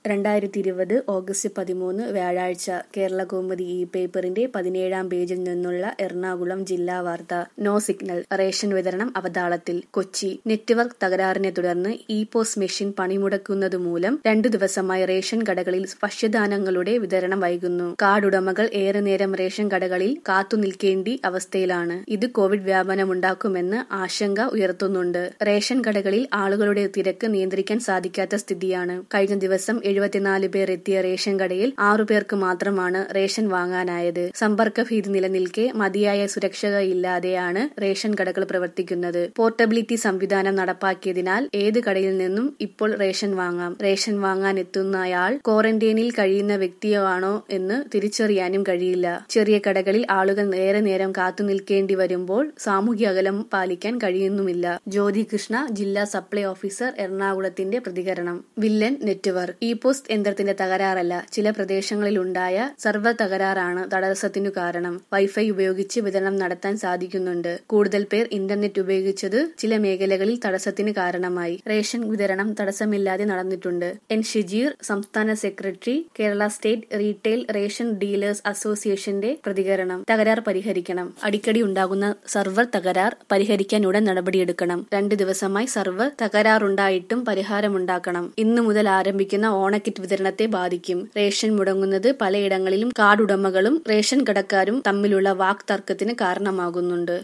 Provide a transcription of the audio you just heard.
രണ്ടായിരത്തി ഇരുപത് ഓഗസ്റ്റ് പതിമൂന്ന് വ്യാഴാഴ്ച കേരളകൗമുദി ഈ പേപ്പറിന്റെ പതിനേഴാം പേജിൽ നിന്നുള്ള എറണാകുളം ജില്ലാ വാർത്ത നോ സിഗ്നൽ റേഷൻ വിതരണം അവതാളത്തിൽ കൊച്ചി നെറ്റ്വർക്ക് തകരാറിനെ തുടർന്ന് ഇ പോസ് മെഷീൻ പണിമുടക്കുന്നതുമൂലം രണ്ടു ദിവസമായി റേഷൻ കടകളിൽ ഭക്ഷ്യധാന്യങ്ങളുടെ വിതരണം വൈകുന്നു കാർഡുടമകൾ ഏറെ നേരം റേഷൻ കടകളിൽ കാത്തുനിൽക്കേണ്ടി അവസ്ഥയിലാണ് ഇത് കോവിഡ് വ്യാപനമുണ്ടാക്കുമെന്ന് ആശങ്ക ഉയർത്തുന്നുണ്ട് റേഷൻ കടകളിൽ ആളുകളുടെ തിരക്ക് നിയന്ത്രിക്കാൻ സാധിക്കാത്ത സ്ഥിതിയാണ് കഴിഞ്ഞ ദിവസം എഴുപത്തിനാല് പേർ എത്തിയ റേഷൻ കടയിൽ ആറു പേർക്ക് മാത്രമാണ് റേഷൻ വാങ്ങാനായത് സമ്പർക്ക ഭീതി നിലനിൽക്കെ മതിയായ സുരക്ഷയില്ലാതെയാണ് റേഷൻ കടകൾ പ്രവർത്തിക്കുന്നത് പോർട്ടബിലിറ്റി സംവിധാനം നടപ്പാക്കിയതിനാൽ ഏത് കടയിൽ നിന്നും ഇപ്പോൾ റേഷൻ വാങ്ങാം റേഷൻ വാങ്ങാൻ എത്തുന്നയാൾ ക്വാറന്റൈനിൽ കഴിയുന്ന വ്യക്തിയാണോ എന്ന് തിരിച്ചറിയാനും കഴിയില്ല ചെറിയ കടകളിൽ ആളുകൾ ഏറെ നേരം കാത്തു നിൽക്കേണ്ടി വരുമ്പോൾ സാമൂഹ്യ അകലം പാലിക്കാൻ കഴിയുന്നുമില്ല ജ്യോതി കൃഷ്ണ ജില്ലാ സപ്ലൈ ഓഫീസർ എറണാകുളത്തിന്റെ പ്രതികരണം വില്ലൻ നെറ്റ്വർക്ക് ഇ പോസ്റ്റ് യന്ത്രത്തിന്റെ തകരാറല്ല ചില പ്രദേശങ്ങളിലുണ്ടായ സർവർ തകരാറാണ് തടസ്സത്തിനു കാരണം വൈഫൈ ഉപയോഗിച്ച് വിതരണം നടത്താൻ സാധിക്കുന്നുണ്ട് കൂടുതൽ പേർ ഇന്റർനെറ്റ് ഉപയോഗിച്ചത് ചില മേഖലകളിൽ തടസ്സത്തിന് കാരണമായി റേഷൻ വിതരണം തടസ്സമില്ലാതെ നടന്നിട്ടുണ്ട് എൻ ഷിജീർ സംസ്ഥാന secretary Kerala state retail ration dealers അസോസിയേഷന്റെ പ്രതികരണം തകരാർ പരിഹരിക്കണം അടിക്കടി ഉണ്ടാകുന്ന സർവർ തകരാർ പരിഹരിക്കാൻ ഉടൻ നടപടിയെടുക്കണം രണ്ട് ദിവസമായി സർവർ തകരാറുണ്ടായിട്ടും പരിഹാരമുണ്ടാക്കണം ഇന്നു മുതൽ ആരംഭിക്കുന്ന ഓണക്കിറ്റ് വിതരണത്തെ ബാധിക്കും റേഷൻ മുടങ്ങുന്നത് പലയിടങ്ങളിലും കാർഡുടമകളും റേഷൻ കടക്കാരും തമ്മിലുള്ള വാക്തർക്കത്തിന് കാരണമാകുന്നുണ്ട്